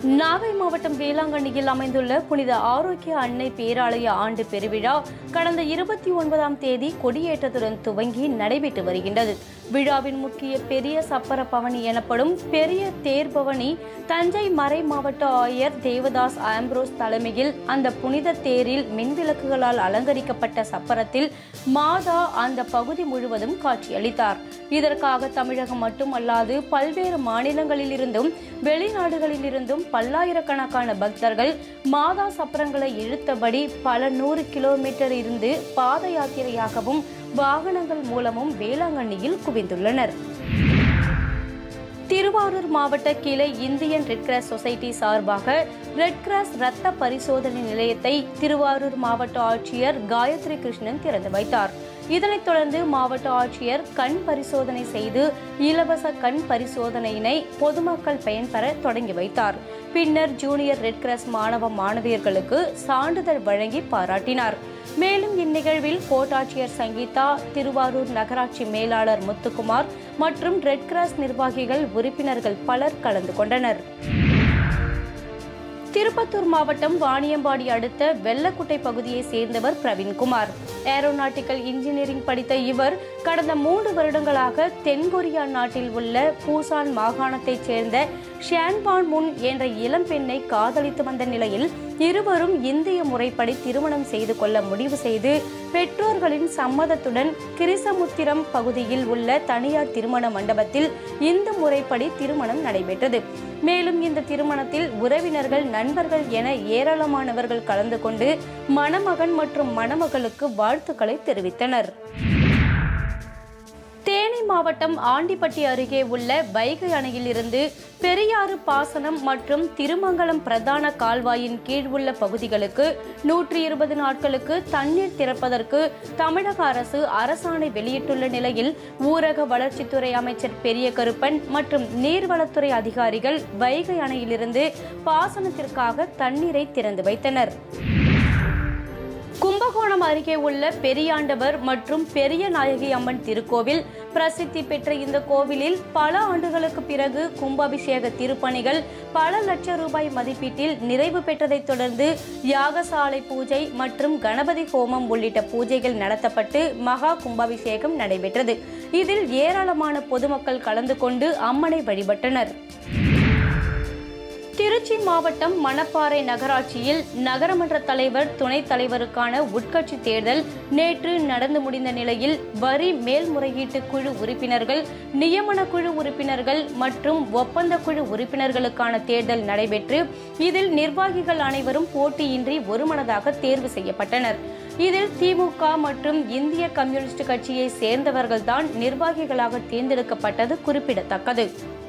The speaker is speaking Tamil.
நாகை மாவட்டம் வேளாங்கண்ணியில் அமைந்துள்ள புனித ஆரோக்கிய அன்னை பேராலய ஆண்டு பெருவிழா கடந்த இருபத்தி ஒன்பதாம் தேதி கொடியேற்றத்துடன் துவங்கி நடைபெற்று வருகின்றது விழாவின் முக்கிய பெரிய சப்பர பவனி எனப்படும் பெரிய தேர் பவனி தஞ்சை மறை மாவட்ட ஆயர் தேவதாஸ் ஆம்ப்ரோஸ் தலைமையில் அந்த புனித தேரில் மின்விளக்குகளால் அலங்கரிக்கப்பட்ட சப்பரத்தில் மாதா அந்த பகுதி முழுவதும் காட்சியளித்தார் இதற்காக தமிழகம் மட்டுமல்லாது பல்வேறு மாநிலங்களிலிருந்தும் வெளிநாடுகளிலிருந்தும் பல்லாயிரக்கணக்கான பக்தர்கள் மாதா சப்பரங்களை இழுத்தபடி பல நூறு கிலோமீட்டர் இருந்து பாத யாத்திரையாகவும் வாகனங்கள் மூலமும் வேளாங்கண்ணியில் குவிந்துள்ளனர் திருவாரூர் மாவட்ட கிளை இந்தியன் ரெட் கிராஸ் சொசைட்டி சார்பாக ரெட் கிராஸ் ரத்த பரிசோதனை நிலையத்தை திருவாரூர் மாவட்ட ஆட்சியர் காயத்ரி கிருஷ்ணன் திறந்து வைத்தார் இதனைத் தொடர்ந்து மாவட்ட ஆட்சியர் கண் பரிசோதனை செய்து இலவச கண் பரிசோதனையினை பொதுமக்கள் பயன்பெற தொடங்கி வைத்தார் பின்னர் ஜூனியர் ரெட் கிராஸ் மாணவ மாணவியர்களுக்கு சான்றிதழ் வழங்கி பாராட்டினார் மேலும் இந்நிகழ்வில் கோட்டாட்சியர் சங்கீதா திருவாரூர் நகராட்சி மேலாளர் முத்துக்குமார் மற்றும் ரெட் கிராஸ் நிர்வாகிகள் உறுப்பினர்கள் பலர் கலந்து கொண்டனர் திருப்பத்தூர் மாவட்டம் வாணியம்பாடி அடுத்த வெள்ளக்குட்டை பகுதியை சேர்ந்தவர் பிரவீன்குமார் ஏரோநாட்டிக்கல் இன்ஜினியரிங் படித்த இவர் கடந்த மூன்று வருடங்களாக தென்கொரியா நாட்டில் உள்ள பூசான் மாகாணத்தைச் சேர்ந்த ஷியான்பான் முன் என்ற இளம்பெண்ணை காதலித்து வந்த நிலையில் இருவரும் இந்திய முறைப்படி திருமணம் செய்து கொள்ள முடிவு செய்து பெற்றோர்களின் சம்மதத்துடன் கிரிசமுத்திரம் பகுதியில் உள்ள தனியார் திருமண மண்டபத்தில் இந்து முறைப்படி திருமணம் நடைபெற்றது மேலும் இந்த திருமணத்தில் உறவினர்கள் நண்பர்கள் என ஏராளமானவர்கள் கலந்து கொண்டு மணமகன் மற்றும் மணமகளுக்கு வாழ்த்துக்களை தெரிவித்தனர் தேனி மாவட்டம் ஆண்டிப்பட்டி அருகே உள்ள வைகை அணையில் இருந்து பெரியாறு பாசனம் மற்றும் திருமங்கலம் பிரதான கால்வாயின் கீழ் உள்ள பகுதிகளுக்கு நூற்றி இருபது நாட்களுக்கு தண்ணீர் திறப்பதற்கு தமிழக அரசு அரசாணை வெளியிட்டுள்ள நிலையில் ஊரக வளர்ச்சித்துறை அமைச்சர் பெரிய கருப்பன் மற்றும் நீர்வளத்துறை அதிகாரிகள் வைகை அணையிலிருந்து பாசனத்திற்காக தண்ணீரை திறந்து வைத்தனர் கும்பகோணம் அருகே உள்ள பெரியாண்டவர் மற்றும் பெரிய நாயகி அம்மன் திருக்கோவில் பிரசித்தி பெற்ற இந்த கோவிலில் பல ஆண்டுகளுக்கு பிறகு கும்பாபிஷேக திருப்பணிகள் பல லட்சம் ரூபாய் மதிப்பீட்டில் நிறைவு பெற்றதைத் தொடர்ந்து யாகசாலை பூஜை மற்றும் கணபதி ஹோமம் உள்ளிட்ட பூஜைகள் நடத்தப்பட்டு மகா கும்பாபிஷேகம் நடைபெற்றது இதில் ஏராளமான பொதுமக்கள் கலந்து கொண்டு அம்மனை வழிபட்டனர் திருச்சி மாவட்டம் மணப்பாறை நகராட்சியில் நகரமன்ற தலைவர் துணைத் தலைவருக்கான உட்கட்சி தேர்தல் நேற்று நடந்து முடிந்த நிலையில் வரி மேல்முறையீட்டு குழு உறுப்பினர்கள் நியமன குழு உறுப்பினர்கள் மற்றும் ஒப்பந்த குழு உறுப்பினர்களுக்கான தேர்தல் நடைபெற்று இதில் நிர்வாகிகள் அனைவரும் போட்டியின்றி ஒருமனதாக தேர்வு செய்யப்பட்டனர் இதில் திமுக மற்றும் இந்திய கம்யூனிஸ்ட் கட்சியை சேர்ந்தவர்கள்தான் நிர்வாகிகளாக தேர்ந்தெடுக்கப்பட்டது குறிப்பிடத்தக்கது